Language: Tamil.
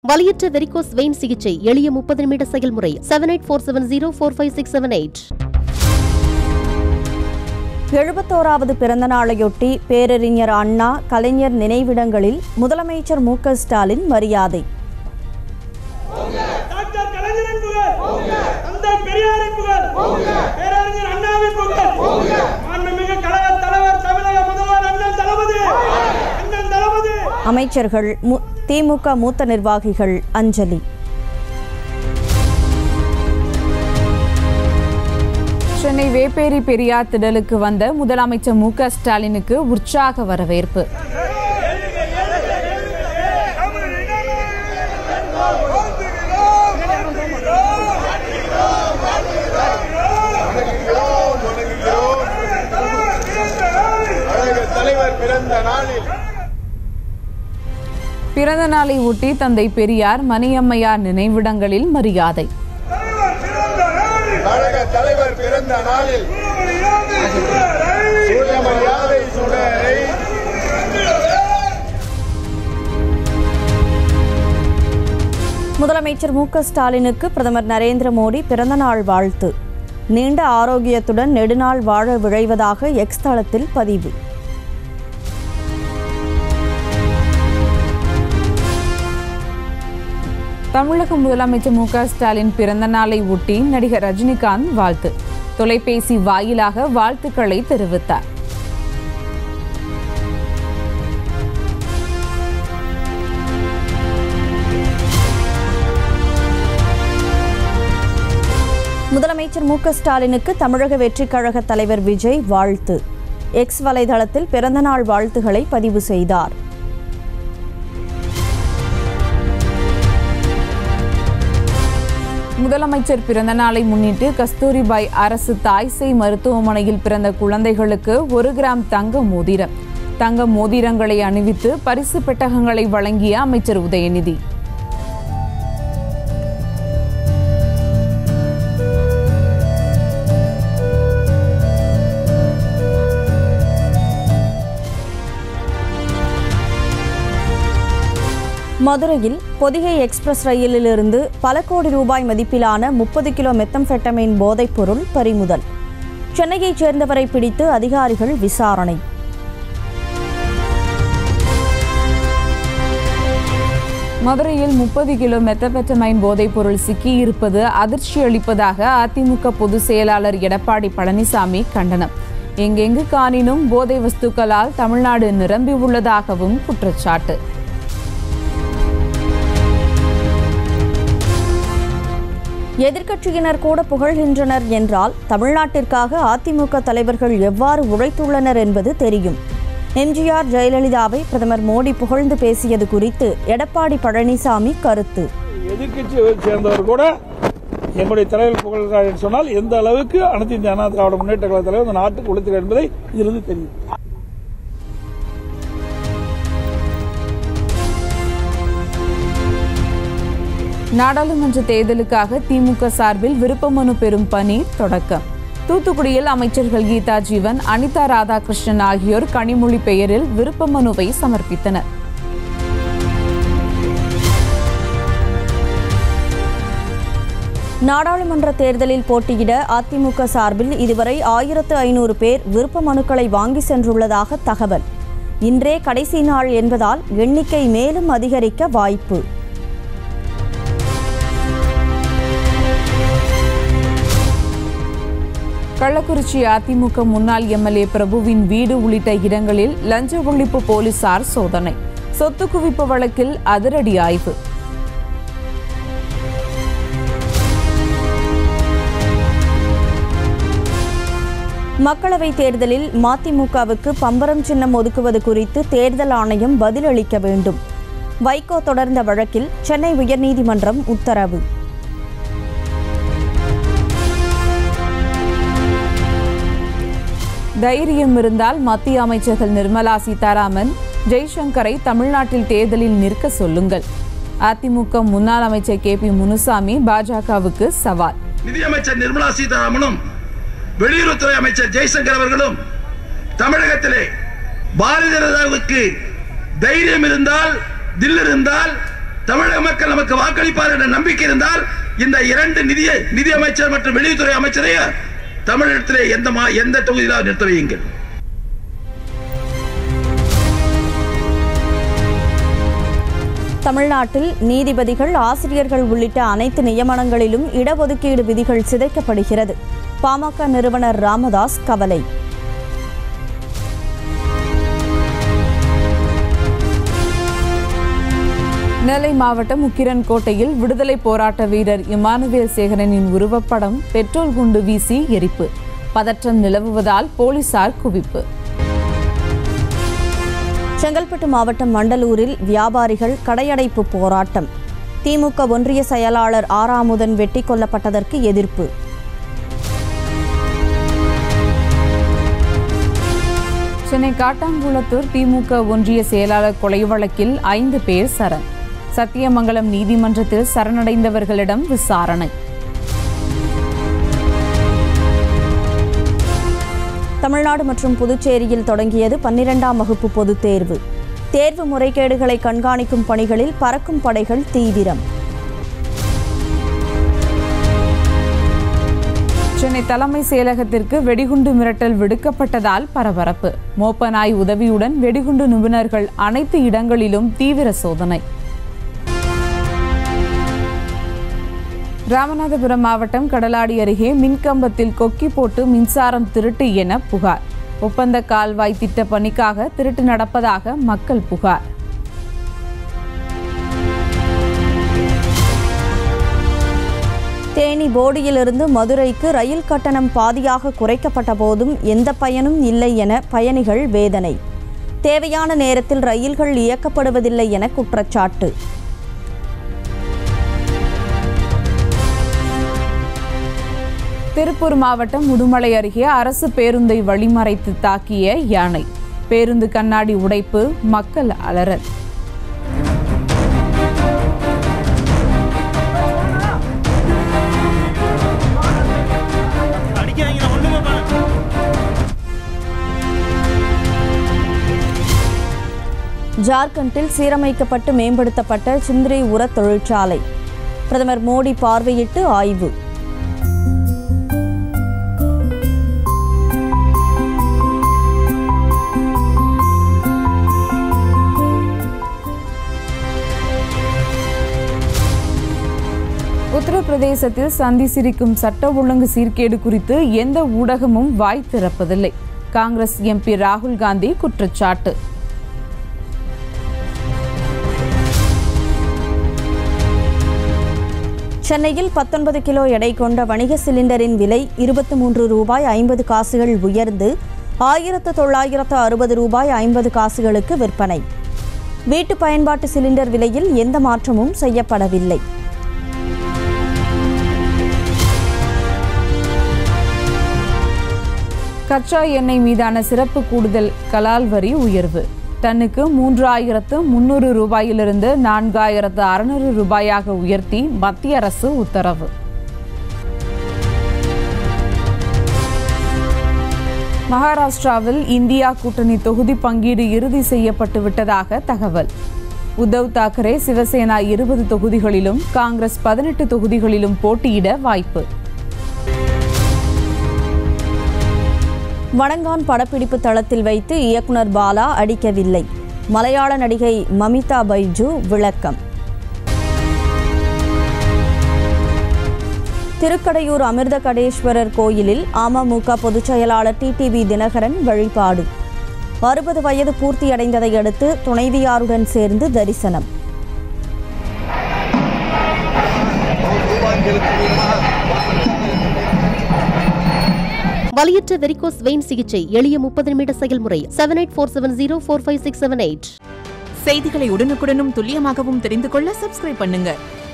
வலியற்ற வெரிகோஸ் வெயின் சிகிச்சை எளிய முப்பது நிமிட செயல்முறை seven eight four seven zero four five six seven eight எழுபத்தோராவது பிறந்த நாளையொட்டி பேரறிஞர் அண்ணா கலைஞர் நினைவிடங்களில் முதலமைச்சர் மு க ஸ்டாலின் மரியாதை டாக்டர் கலைஞரின் புகழ் தந்தை பெரியாரின் புகழ் பேரறிஞர் அண்ணாவின் புகழ் மாண்புமிகு கழக தலைவர் தமிழக முதல்வர் அண்ணன் தளபதி அண்ணன் தளபதி அமைச்சர்கள் மு- திமுக மூத்த நிர்வாகிகள் அஞ்சலி சென்னை வேப்பேரி பெரியார் திடலுக்கு வந்த முதலமைச்சர் மு க ஸ்டாலினுக்கு உற்சாக வரவேற்பு அழகு தலைவர் பிறந்த நாளில் பிறந்த நாளை ஒட்டி தந்தை பெரியார் மணியம்மையார் நினைவிடங்களில் மரியாதை கழக தலைவர் பிறந்த நாளில் சுயமரியாதை சுடரை முதலமைச்சர் மு க ஸ்டாலினுக்கு பிரதமர் நரேந்திர மோடி பிறந்தநாள் வாழ்த்து நீண்ட ஆரோக்கியத்துடன் நெடுநாள் வாழ விழைவதாக எக்ஸ் தளத்தில் பதிவு தமிழக முதலமைச்சர் மு க ஸ்டாலின் பிறந்த நாளை ஒட்டி நடிகர் ரஜினிகாந்த் வாழ்த்து தொலைபேசி வாயிலாக வாழ்த்துக்களை தெரிவித்தார் முதலமைச்சர் மு க ஸ்டாலினுக்கு தமிழக வெற்றிக் கழக தலைவர் விஜய் வாழ்த்து எக்ஸ் வலைதளத்தில் பிறந்தநாள் வாழ்த்துக்களை பதிவு செய்தார் முதலமைச்சர் பிறந்த நாளை முன்னிட்டு கஸ்தூரிபாய் அரசு தாய்சேய் மருத்துவமனையில் பிறந்த குழந்தைகளுக்கு ஒரு கிராம் தங்க மோதிரம் தங்க மோதிரங்களை அணிவித்து பரிசு பெட்டகங்களை வழங்கிய அமைச்சர் உதயநிதி மதுரையில் பொதிகை எக்ஸ்பிரஸ் ரயிலிலிருந்து பல கோடி ரூபாய் மதிப்பிலான முப்பது கிலோ மெத்தம்பெட்டமைன் போதைப்பொருள் பறிமுதல் சென்னையைச் சேர்ந்தவரை பிடித்து அதிகாரிகள் விசாரணை மதுரையில் முப்பது கிலோ மெத்தபெட்டமைன் போதைப் பொருள் சிக்கியிருப்பது அதிர்ச்சி அளிப்பதாக அதிமுக பொதுச் செயலாளர் எடப்பாடி பழனிசாமி கண்டனம் எங்கெங்கு காணினும் போதை வஸ்துக்களால் தமிழ்நாடு நிரம்பியுள்ளதாகவும் குற்றச்சாட்டு எதிர்க்கட்சியினர் கூட புகழ்கின்றனர் என்றால் தமிழ்நாட்டிற்காக அதிமுக தலைவர்கள் எவ்வாறு உழைத்துள்ளனர் என்பது தெரியும் எம்ஜிஆர் ஜெயலலிதாவை பிரதமர் மோடி புகழ்ந்து பேசியது குறித்து எடப்பாடி பழனிசாமி கருத்து எதிர்கட்சியை சேர்ந்தவர் கூட எங்களுடைய தலைவர் புகழ்கிறார் என்று சொன்னால் எந்த அளவுக்கு அனைத்து இந்திய அண்ணா திராவிட முன்னேற்ற கழக தலைவர் இந்த நாட்டுக்கு உழைத்தார் என்பதை இதிலிருந்து தெரியும் நாடாளுமன்ற தேர்தலுக்காக திமுக சார்பில் விருப்பமனு பெறும் பணி தொடக்கம் தூத்துக்குடியில் அமைச்சர்கள் கீதா ஜீவன் அனிதா ராதாகிருஷ்ணன் ஆகியோர் கனிமொழி பெயரில் விருப்பமனுவை சமர்ப்பித்தனர் நாடாளுமன்ற தேர்தலில் போட்டியிட அதிமுக சார்பில் இதுவரை ஆயிரத்து ஐநூறு பேர் விருப்ப மனுக்களை வாங்கி சென்றுள்ளதாக தகவல் இன்றே கடைசி நாள் என்பதால் எண்ணிக்கை மேலும் அதிகரிக்க வாய்ப்பு கள்ளக்குறிச்சி அதிமுக முன்னாள் எம்எல்ஏ பிரபுவின் வீடு உள்ளிட்ட இடங்களில் லஞ்ச ஒழிப்பு போலீசார் சோதனை சொத்து குவிப்பு வழக்கில் அதிரடி ஆய்வு மக்களவைத் தேர்தலில் மதிமுகவுக்கு பம்பரம் சின்னம் ஒதுக்குவது குறித்து தேர்தல் ஆணையம் பதிலளிக்க வேண்டும் வைகோ தொடர்ந்த வழக்கில் சென்னை உயர்நீதிமன்றம் உத்தரவு தைரியம் இருந்தால் மத்திய அமைச்சர்கள் நிர்மலா சீதாராமன் ஜெய்சங்கரை தமிழ்நாட்டில் தேர்தலில் நிற்க சொல்லுங்கள் அதிமுக முன்னாள் அமைச்சர் கே பி முனுசாமி பாஜகவுக்கு சவால் நிதியமைச்சர் நிர்மலா சீதாராமனும் வெளியுறவுத்துறை அமைச்சர் ஜெய்சங்கர் அவர்களும் தமிழகத்திலே பாரதிய ஜனதாவுக்கு தைரியம் இருந்தால் தில் இருந்தால் தமிழக மக்கள் நமக்கு வாக்களிப்பார் என்ற நம்பிக்கை இருந்தால் இந்த இரண்டு நிதி நிதி அமைச்சர் மற்றும் வெளியுறவுத்துறை அமைச்சரையும் தமிழகத்திலே எந்த மா- எந்த தொகுதியிலாவது நிறுத்த வையுங்கள் தமிழ்நாட்டில் நீதிபதிகள் ஆசிரியர்கள் உள்ளிட்ட அனைத்து நியமனங்களிலும் இடஒதுக்கீடு விதிகள் சிதைக்கப்படுகிறது பாமக நிறுவனர் ராமதாஸ் கவலை நெல்லை மாவட்டம் உக்கிரன்கோட்டையில் விடுதலை போராட்ட வீரர் இமானுவேல் சேகரனின் உருவப்படம் பெட்ரோல் குண்டு வீசி எரிப்பு பதற்றம் நிலவுவதால் போலீசார் குவிப்பு செங்கல்பட்டு மாவட்டம் மண்டலூரில் வியாபாரிகள் கடையடைப்பு போராட்டம் திமுக ஒன்றிய செயலாளர் ஆறாமுதன் வெட்டி கொல்லப்பட்டதற்கு எதிர்ப்பு சென்னை காட்டாங்குளத்தூர் திமுக ஒன்றிய செயலாளர் கொலை வழக்கில் ஐந்து பேர் சரண் சத்தியமங்கலம் நீதிமன்றத்தில் சரணடைந்தவர்களிடம் விசாரணை தமிழ்நாடு மற்றும் புதுச்சேரியில் தொடங்கியது பன்னிரெண்டாம் வகுப்பு பொதுத் தேர்வு தேர்வு முறைகேடுகளை கண்காணிக்கும் பணிகளில் பறக்கும் படைகள் தீவிரம் சென்னை தலைமை செயலகத்திற்கு வெடிகுண்டு மிரட்டல் விடுக்கப்பட்டதால் பரபரப்பு மோப்பநாய் உதவியுடன் வெடிகுண்டு நிபுணர்கள் அனைத்து இடங்களிலும் தீவிர சோதனை ராமநாதபுரம் மாவட்டம் கடலாடி அருகே மின்கம்பத்தில் கொக்கி போட்டு மின்சாரம் திருட்டு என புகார் ஒப்பந்த கால்வாய் திட்ட பணிக்காக திருட்டு நடப்பதாக மக்கள் புகார் தேனி போடியிலிருந்து மதுரைக்கு ரயில் கட்டணம் பாதியாக குறைக்கப்பட்ட போதும் எந்த பயனும் இல்லை என பயணிகள் வேதனை தேவையான நேரத்தில் ரயில்கள் இயக்கப்படுவதில்லை என குற்றச்சாட்டு திருப்பூர் மாவட்டம் உடுமலை அருகே அரசு பேருந்தை வழிமறைத்து தாக்கிய யானை பேருந்து கண்ணாடி உடைப்பு மக்கள் அலறல் ஜார்க்கண்டில் சீரமைக்கப்பட்டு மேம்படுத்தப்பட்ட சிந்திரி உர தொழிற்சாலை பிரதமர் மோடி பார்வையிட்டு ஆய்வு உத்தரப்பிரதேசத்தில் சந்தி சிரிக்கும் சட்ட ஒழுங்கு சீர்கேடு குறித்து எந்த ஊடகமும் வாய் திறப்பதில்லை காங்கிரஸ் எம்பி ராகுல் காந்தி குற்றச்சாட்டு சென்னையில் பத்தொன்பது கிலோ எடை கொண்ட வணிக சிலிண்டரின் விலை இருபத்தி மூன்று ரூபாய் ஐம்பது காசுகள் உயர்ந்து ஆயிரத்து தொள்ளாயிரத்து அறுபது ரூபாய் ஐம்பது காசுகளுக்கு விற்பனை வீட்டு பயன்பாட்டு சிலிண்டர் விலையில் எந்த மாற்றமும் செய்யப்படவில்லை கச்சா எண்ணெய் மீதான சிறப்பு கூடுதல் கலால் வரி உயர்வு டன்னுக்கு மூன்றாயிரத்து முன்னூறு ரூபாயிலிருந்து நான்காயிரத்து அறுநூறு ரூபாயாக உயர்த்தி மத்திய அரசு உத்தரவு மகாராஷ்டிராவில் இந்தியா கூட்டணி தொகுதி பங்கீடு இறுதி செய்யப்பட்டு விட்டதாக தகவல் உத்தவ் தாக்கரே சிவசேனா இருபது தொகுதிகளிலும் காங்கிரஸ் பதினெட்டு தொகுதிகளிலும் போட்டியிட வாய்ப்பு வணங்கான் படப்பிடிப்பு தளத்தில் வைத்து இயக்குனர் பாலா அடிக்கவில்லை மலையாள நடிகை மமிதா பைஜு விளக்கம் திருக்கடையூர் அமிர்த கடேஸ்வரர் கோயிலில் அமமுக பொதுச் செயலாளர் டிடிவி தினகரன் வழிபாடு அறுபது வயது பூர்த்தியடைந்ததை அடுத்து துணைவியாருடன் சேர்ந்து தரிசனம் வலியற்ற வெரிகோஸ் வெயின் சிகிச்சை எளிய முப்பது நிமிட செயல்முறை seven eight four seven zero four five six seven eight செய்திகளை உடனுக்குடனும் துல்லியமாகவும் தெரிந்து கொள்ள சப்ஸ்கிரைப் பண்ணுங்க